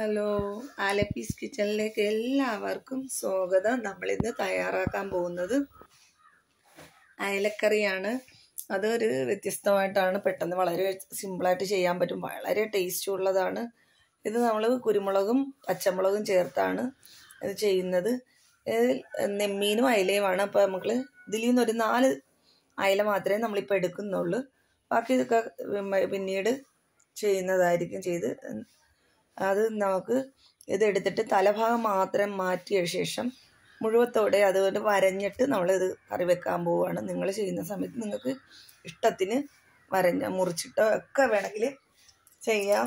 hello ആലപ്പീസ് കിച്ചണിലേക്ക് എല്ലാവർക്കും സ്വാഗതം നമ്മളിന്ന് തയ്യാറാക്കാൻ പോകുന്നത് അയലക്കറിയാണ് അതൊരു വ്യത്യസ്തമായിട്ടാണ് പെട്ടെന്ന് വളരെ സിമ്പിളായിട്ട് ചെയ്യാൻ പറ്റും വളരെ ടേസ്റ്റ് ഉള്ളതാണ് ഇത് നമ്മൾ കുരുമുളകും പച്ചമുളകും ചേർത്താണ് ഇത് ചെയ്യുന്നത് ഇതിൽ നെമ്മീനും അയലയുമാണ് അപ്പോൾ നമ്മൾ ഇതിൽ നിന്നൊരു നാല് അയല മാത്രമേ നമ്മളിപ്പോൾ എടുക്കുന്നുള്ളൂ ബാക്കി ഇതൊക്കെ പിന്നീട് ചെയ്യുന്നതായിരിക്കും ചെയ്ത് അത് നമുക്ക് ഇതെടുത്തിട്ട് തലഭാഗം മാത്രം മാറ്റിയ ശേഷം മുഴുവത്തോടെ അതുകൊണ്ട് വരഞ്ഞിട്ട് നമ്മളിത് കറി വെക്കാൻ പോവുകയാണ് നിങ്ങൾ ചെയ്യുന്ന സമയത്ത് നിങ്ങൾക്ക് ഇഷ്ടത്തിന് വരഞ്ഞ മുറിച്ചിട്ടോ ഒക്കെ വേണമെങ്കിൽ ചെയ്യാം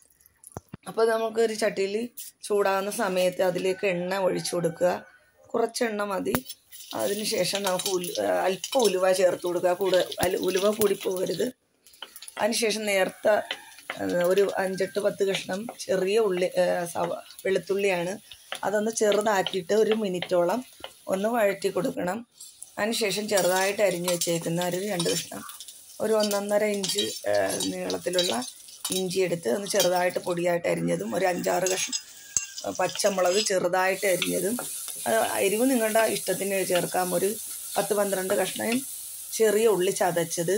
അപ്പോൾ നമുക്കൊരു ചട്ടിയിൽ ചൂടാകുന്ന സമയത്ത് അതിലേക്ക് എണ്ണ ഒഴിച്ചു കൊടുക്കുക കുറച്ച് എണ്ണ മതി അതിന് ശേഷം നമുക്ക് ഉലു അല്പം ഉലുവ ചേർത്ത് കൊടുക്കുക കൂടെ ഉലുവ കൂടി പോകരുത് അതിനുശേഷം നേർത്ത ഒരു അഞ്ചെട്ട് പത്ത് കഷ്ണം ചെറിയ ഉള്ളി സവ വെളുത്തുള്ളിയാണ് അതൊന്ന് ചെറുതാക്കിയിട്ട് ഒരു മിനിറ്റോളം ഒന്ന് വഴറ്റി കൊടുക്കണം അതിനുശേഷം ചെറുതായിട്ട് അരിഞ്ഞു വെച്ചേക്കുന്ന ഒരു രണ്ട് കഷ്ണം ഒരു ഒന്നൊന്നര ഇഞ്ച് നീളത്തിലുള്ള ഇഞ്ചി എടുത്ത് ഒന്ന് ചെറുതായിട്ട് പൊടിയായിട്ട് അരിഞ്ഞതും ഒരു അഞ്ചാറ് കഷ്ണം പച്ചമുളക് ചെറുതായിട്ട് അരിഞ്ഞതും എരിവ് നിങ്ങളുടെ ഇഷ്ടത്തിന് ചേർക്കാം ഒരു പത്ത് പന്ത്രണ്ട് കഷ്ണം ചെറിയ ഉള്ളി ചതച്ചത്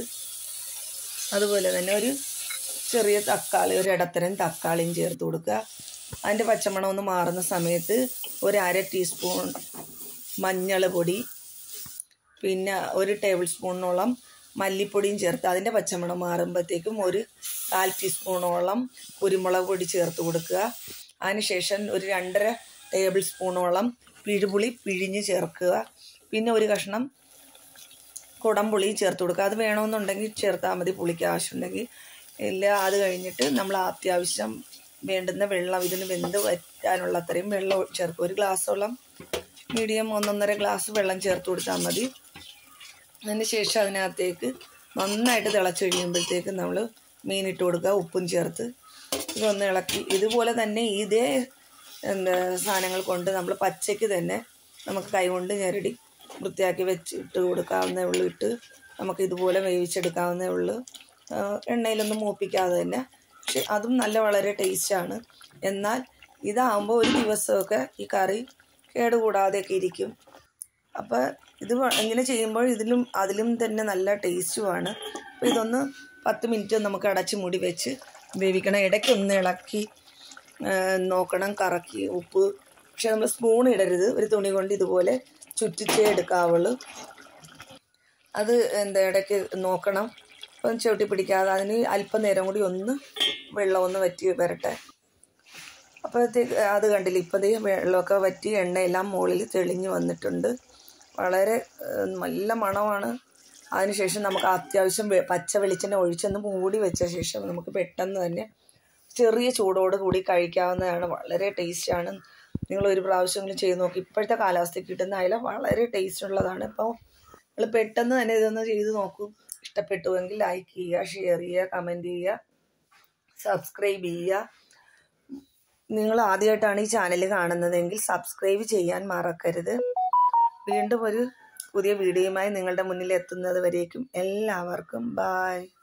അതുപോലെ തന്നെ ഒരു ചെറിയ തക്കാളി ഒരു ഇടത്തരം തക്കാളിയും ചേർത്ത് കൊടുക്കുക അതിൻ്റെ പച്ചമണം ഒന്ന് മാറുന്ന സമയത്ത് ഒരു അര ടീസ്പൂൺ മഞ്ഞൾ പൊടി പിന്നെ ഒരു ടേബിൾ സ്പൂണോളം മല്ലിപ്പൊടിയും ചേർത്ത് അതിൻ്റെ പച്ചമണം മാറുമ്പോഴത്തേക്കും ഒരു കാൽ ടീസ്പൂണോളം കുരുമുളക് പൊടി ചേർത്ത് കൊടുക്കുക അതിനുശേഷം ഒരു രണ്ടര ടേബിൾ സ്പൂണോളം പിഴുപുളി പിഴിഞ്ഞ് ചേർക്കുക പിന്നെ ഒരു കഷ്ണം കുടംപുളി ചേർത്ത് കൊടുക്കുക അത് വേണമെന്നുണ്ടെങ്കിൽ ചേർത്താൽ മതി പുളിക്ക് ആവശ്യമുണ്ടെങ്കിൽ ഇല്ല അത് കഴിഞ്ഞിട്ട് നമ്മൾ അത്യാവശ്യം വേണ്ടുന്ന വെള്ളം ഇതിന് വെന്ത് വറ്റാനുള്ള അത്രയും വെള്ളം ചേർക്കുക ഒരു ഗ്ലാസ്സോളം മീഡിയം ഒന്നൊന്നര ഗ്ലാസ് വെള്ളം ചേർത്ത് കൊടുത്താൽ മതി അതിന് ശേഷം അതിനകത്തേക്ക് നന്നായിട്ട് തിളച്ച് കഴിയുമ്പോഴത്തേക്ക് നമ്മൾ മീനിട്ട് കൊടുക്കുക ഉപ്പും ചേർത്ത് ഇതൊന്ന് ഇളക്കി ഇതുപോലെ തന്നെ ഇതേ എന്താ സാധനങ്ങൾ കൊണ്ട് നമ്മൾ പച്ചയ്ക്ക് തന്നെ നമുക്ക് കൈകൊണ്ട് ഞെരടി വൃത്തിയാക്കി വെച്ച് ഇട്ട് കൊടുക്കാവുന്നേ ഉള്ളൂ ഇട്ട് നമുക്ക് ഇതുപോലെ വേവിച്ചെടുക്കാവുന്നേ ഉള്ളൂ എണ്ണയിലൊന്നും മൂപ്പിക്കാതെ തന്നെ പക്ഷെ അതും നല്ല വളരെ ടേസ്റ്റാണ് എന്നാൽ ഇതാകുമ്പോൾ ഒരു ദിവസമൊക്കെ ഈ കറി കേടുകൂടാതെയൊക്കെ ഇരിക്കും അപ്പോൾ ഇത് ഇങ്ങനെ ചെയ്യുമ്പോൾ ഇതിലും അതിലും തന്നെ നല്ല ടേസ്റ്റുമാണ് അപ്പോൾ ഇതൊന്ന് പത്ത് മിനിറ്റ് നമുക്ക് അടച്ച് മൂടി വെച്ച് വേവിക്കണം ഇടയ്ക്കൊന്ന് ഇളക്കി നോക്കണം കറക്കി ഉപ്പ് പക്ഷെ നമ്മൾ സ്പൂൺ ഇടരുത് ഒരു തുണി കൊണ്ട് ഇതുപോലെ ചുറ്റിച്ചേ എടുക്കാവുള്ളൂ അത് എന്താ ഇടയ്ക്ക് നോക്കണം അപ്പം ചവിട്ടി പിടിക്കാതെ അതിന് അല്പം നേരം കൂടി ഒന്ന് വെള്ളം ഒന്ന് വറ്റി വരട്ടെ അപ്പോഴത്തേക്ക് അത് കണ്ടില്ല ഇപ്പം ഈ വെള്ളമൊക്കെ വറ്റി എണ്ണയെല്ലാം മുകളിൽ തെളിഞ്ഞ് വന്നിട്ടുണ്ട് വളരെ നല്ല മണമാണ് അതിനുശേഷം നമുക്ക് അത്യാവശ്യം പച്ച വെളിച്ചെണ്ണ ഒഴിച്ചൊന്ന് മൂടി വെച്ച ശേഷം നമുക്ക് പെട്ടെന്ന് തന്നെ ചെറിയ ചൂടോട് കൂടി കഴിക്കാവുന്നതാണ് വളരെ ടേസ്റ്റാണ് നിങ്ങൾ ഒരു പ്രാവശ്യമെങ്കിലും ചെയ്ത് നോക്കി ഇപ്പോഴത്തെ കാലാവസ്ഥയ്ക്ക് കിട്ടുന്ന അയില വളരെ ടേസ്റ്റ് ഉള്ളതാണ് അപ്പോൾ നിങ്ങൾ പെട്ടെന്ന് തന്നെ ഇതൊന്ന് ചെയ്ത് നോക്കൂ ഇഷ്ടപ്പെട്ടുവെങ്കിൽ ലൈക്ക് ചെയ്യുക ഷെയർ ചെയ്യുക കമൻറ്റ് ചെയ്യുക സബ്സ്ക്രൈബ് ചെയ്യുക നിങ്ങൾ ആദ്യമായിട്ടാണ് ഈ ചാനൽ കാണുന്നതെങ്കിൽ സബ്സ്ക്രൈബ് ചെയ്യാൻ മറക്കരുത് വീണ്ടും ഒരു പുതിയ വീഡിയോയുമായി നിങ്ങളുടെ മുന്നിൽ എത്തുന്നത് വരേക്കും എല്ലാവർക്കും ബായ്